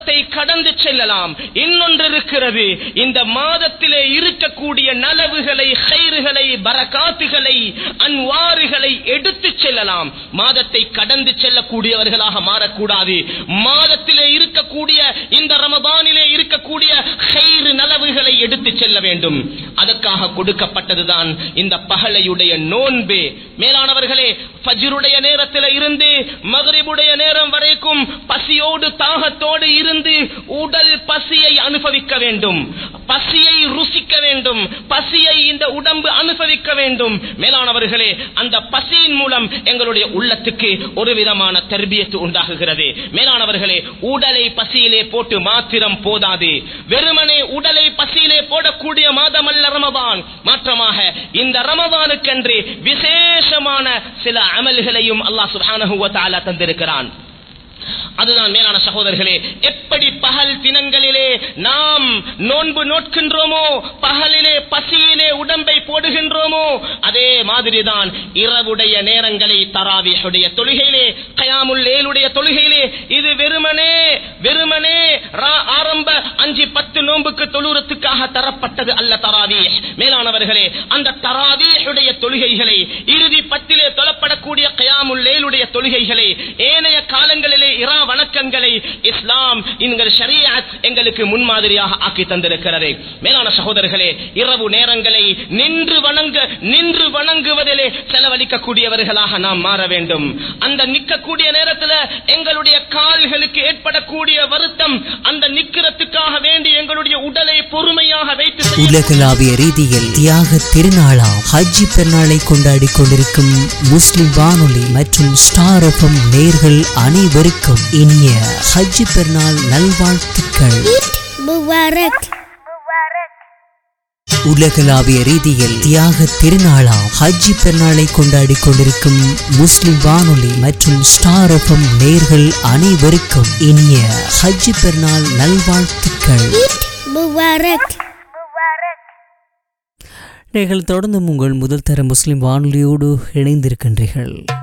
மாதத்தை கடந்து செல்லலாம் இன்னொன்று இருக்கிறது இந்த மாதத்திலே இருக்கக்கூடிய நலவுகளை ஹைறுகளை பரகாத்துகளை அன்வாறுகளை எடுத்துச் செல்லலாம் மாதத்தை கடந்து செல்லக்கூடியவர்களாக மாறக்கூடாது மாதத்திலே இருக்கக்கூடிய இந்த ரமபானிலே இருக்கக்கூடிய ஹைறு நலவுகளை எடுத்துச் செல்ல வேண்டும் அதற்காக கொடுக்கப்பட்டதுதான் இந்த பகலையுடைய நோன்பே மேலானவர்களே ஃபஜ்ருடைய நேரத்தில் இருந்து மகரிபுடைய நேரம் வரைக்கும் பசியோடு தாகத்தோடு இருந்து உடல் பசியை அனுபவிக்க வேண்டும் பசியை ருசிக்க வேண்டும் பசியை இந்த உடம்பு அனுபவிக்க வேண்டும் மேலானவர்களே அந்த பசியின் மூலம் எங்களுடைய உள்ளத்துக்கு ஒரு விதமான தர்பியத்து உண்டாகுகிறது மேலானவர்களே உடலை பசியிலே போட்டு மாத்திரம் போதாது வெறுமனே உடலை பசியிலே போடக்கூடிய மாதம் அல்ல ரமபான் மாற்றமாக இந்த ரமபானுக்கென்று விசேஷமான சில அமல்களையும் அல்லாஹ் சுப்ஹானஹு வ தஆலா தந்திருக்கிறான் அதுதான் மேலான சகோதரர்களே எப்படி பகல் தினங்களிலே நாம் நோன்பு நோட்கின்றோமோ பகலிலே பசியிலே உடம்பை போடுகின்றோமோ அதே மாதிரிதான் இரவுடைய நேரங்களை தராவியுடைய தொழுகையிலே கயாமுல் லேலுடைய தொழுகையிலே இது வெறுமனே வெறுமனே ரா- ஆரம்ப அஞ்சு பத்து நோன்புக்கு தொழுறத்துக்காக தரப்பட்டது அல்ல தராவி மேலானவர்களே அந்த தராவியுடைய தொழுகைகளை இறுதி பத்திலே தொழப்படக்கூடிய கயாமுல் லேலுடைய தொழுகைகளை ஏனைய காலங்களிலே இரா வணக்கங்களை இஸ்லாம் எங்கள் ஷரியத் எங்களுக்கு முன்மாதிரியாக ஆக்கி தந்திருக்கிறது மேலான சகோதரர்களே இரவு நேரங்களை நின்று வணங்க நின்று வணங்குவதிலே செலவழிக்கக்கூடியவர்களாக நாம் மாற வேண்டும் அந்த நிற்கக்கூடிய நேரத்தில் எங்களுடைய கால்களுக்கு ஏற்படக்கூடிய வருத்தம் அந்த நிக்கிறதுக்காக வேண்டி எங்களுடைய உடலை பொறுமையாக வைத்து செய்ய- உலகளாவிய ரீதியில் தியாக திருநாளாம் ஹஜ்ஜி பெருநாளை கொண்டாடி கொண்டிருக்கும் முஸ்லிம் வானொலி மற்றும் ஸ்டார் எஃப்எம் நேர்கள் அனைவருக்கும் இனிய ஹஜ்ஜி பெருநாள் நல்வாழ்த்துக்கள் Mubarak. உலகளாவிய ரீதியில் தியாக திருநாளாம் ஹஜ்ஜி பெருநாளை கொண்டாடி கொண்டிருக்கும் முஸ்லிம் வானொலி மற்றும் ஸ்டார் எஃப்எம் நேர்கள் அனைவருக்கும் இனிய ஹஜ்ஜி பெருநாள் நல்வாழ்த்துக்கள் Mubarak. நீங்கள் தொடர்ந்து உங்கள் முதல் தர முஸ்லிம் வானொலியோடு இணைந்திருக்கின்றீர்கள்